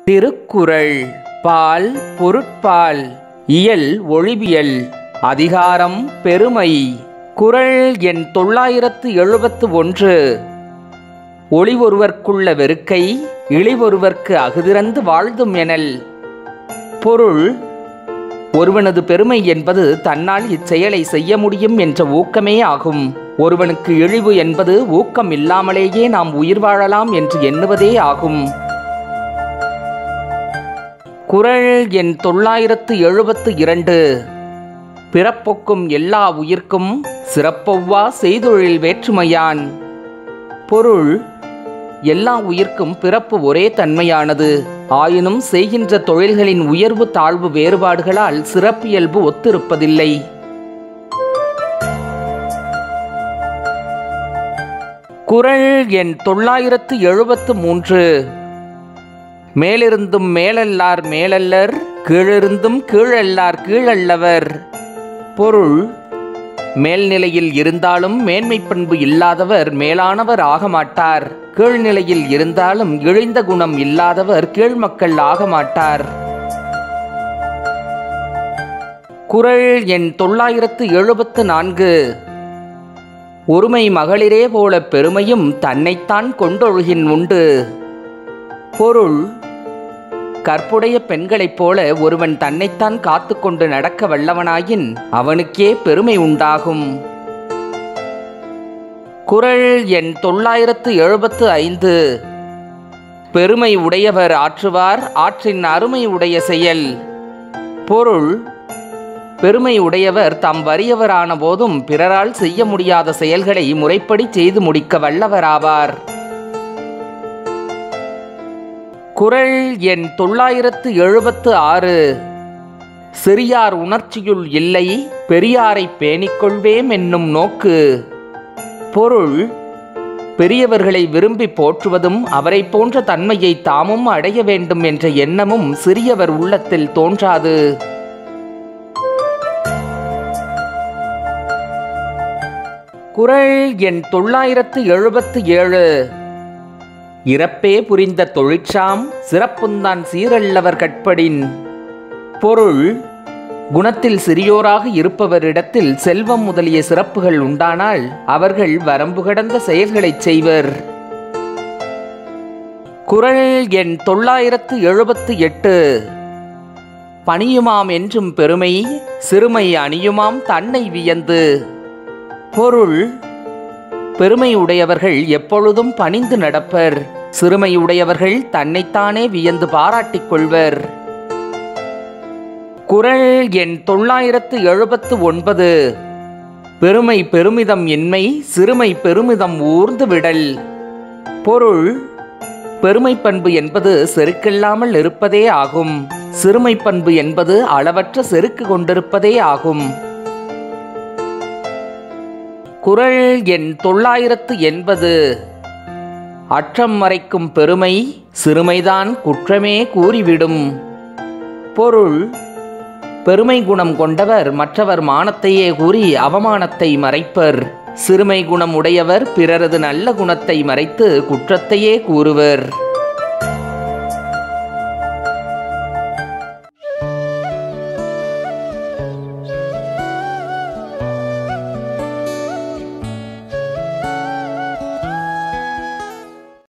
திருக்குறள் பால் பொருட்பால் இயல் ஒழிபியல் அதிகாரம் பெருமை குறள் எண் தொள்ளாயிரத்து எழுபத்து ஒன்று ஒளி ஒருவர்க்குள்ள வெறுக்கை இழிவொருவர்க்கு அகுதிறந்து வாழ்தும் எனல் பொருள் ஒருவனது பெருமை என்பது தன்னால் இச்செயலை செய்ய முடியும் என்ற ஊக்கமே ஆகும் ஒருவனுக்கு இழிவு என்பது ஊக்கம் இல்லாமலேயே நாம் உயிர் வாழலாம் என்று எண்ணுவதே ஆகும் குறள் எண் தொள்ளாயிரத்து எழுபத்து இரண்டு பிறப்பொக்கும் எல்லா உயிர்க்கும் சிறப்பொவ்வா செய்தொழில் வேற்றுமையான் பொருள் எல்லா உயிர்க்கும் பிறப்பு ஒரே தன்மையானது ஆயினும் செய்கின்ற தொழில்களின் உயர்வு தாழ்வு வேறுபாடுகளால் சிறப்பியல்பு ஒத்திருப்பதில்லை குறள் எண் தொள்ளாயிரத்து எழுபத்து மூன்று மேலிருந்தும் மேலல்லார் மேலல்லர் கீழிருந்தும் கீழல்லார் கீழல்லவர் பொருள் மேல்நிலையில் இருந்தாலும் மேன்மை பண்பு இல்லாதவர் மேலானவர் ஆக மாட்டார் கீழ்நிலையில் இருந்தாலும் இழிந்த குணம் இல்லாதவர் கீழ்மக்கள் ஆக மாட்டார் குறள் எண் தொள்ளாயிரத்து எழுபத்து நான்கு ஒருமை மகளிரே போல பெருமையும் தன்னைத்தான் கொண்டொழுகின் உண்டு பொருள் கற்புடைய பெண்களைப் போல ஒருவன் தன்னைத்தான் காத்து கொண்டு நடக்க வல்லவனாயின் அவனுக்கே பெருமை உண்டாகும் குறள் எண் தொள்ளாயிரத்து எழுபத்து ஐந்து பெருமை உடையவர் ஆற்றுவார் ஆற்றின் அருமை உடைய செயல் பொருள் பெருமை உடையவர் தாம் வறியவரான போதும் பிறரால் செய்ய முடியாத செயல்களை முறைப்படி செய்து முடிக்க வல்லவராவார் குறள் எண் தொள்ளாயிரத்து எழுபத்து ஆறு சிறியார் உணர்ச்சியுள் இல்லை பெரியாரை பேணிக்கொள்வேம் என்னும் நோக்கு பொருள் பெரியவர்களை விரும்பி போற்றுவதும் அவரை போன்ற தன்மையை தாமும் அடைய வேண்டும் என்ற எண்ணமும் சிறியவர் உள்ளத்தில் தோன்றாது குறள் எண் தொள்ளாயிரத்து எழுபத்து ஏழு இறப்பே புரிந்த தொழிற்சாம் சிறப்புந்தான் சீரல்லவர் கட்படின் பொருள் குணத்தில் சிறியோராக இருப்பவரிடத்தில் செல்வம் முதலிய சிறப்புகள் உண்டானால் அவர்கள் வரம்பு கடந்த செயல்களைச் செய்வர் குறள் எண் தொள்ளாயிரத்து எழுபத்து எட்டு பணியுமாம் என்றும் பெருமை சிறுமை அணியுமாம் தன்னை வியந்து பொருள் பெருமை உடையவர்கள் எப்பொழுதும் பணிந்து நடப்பர் சிறுமை உடையவர்கள் தன்னைத்தானே வியந்து பாராட்டிக் கொள்வர் குறள் எண் தொள்ளாயிரத்து எழுபத்து ஒன்பது பெருமை பெருமிதம் இன்மை சிறுமை பெருமிதம் ஊர்ந்து விடல் பொருள் பெருமை பண்பு என்பது செருக்கில்லாமல் இருப்பதே ஆகும் சிறுமை பண்பு என்பது அளவற்ற செருக்கு கொண்டிருப்பதே ஆகும் குறள் எண் தொள்ளாயிரத்து எண்பது அற்றம் மறைக்கும் பெருமை சிறுமைதான் குற்றமே கூறிவிடும் பொருள் பெருமை குணம் கொண்டவர் மற்றவர் மானத்தையே கூறி அவமானத்தை மறைப்பர் சிறுமை குணம் உடையவர் பிறரது நல்ல குணத்தை மறைத்து குற்றத்தையே கூறுவர்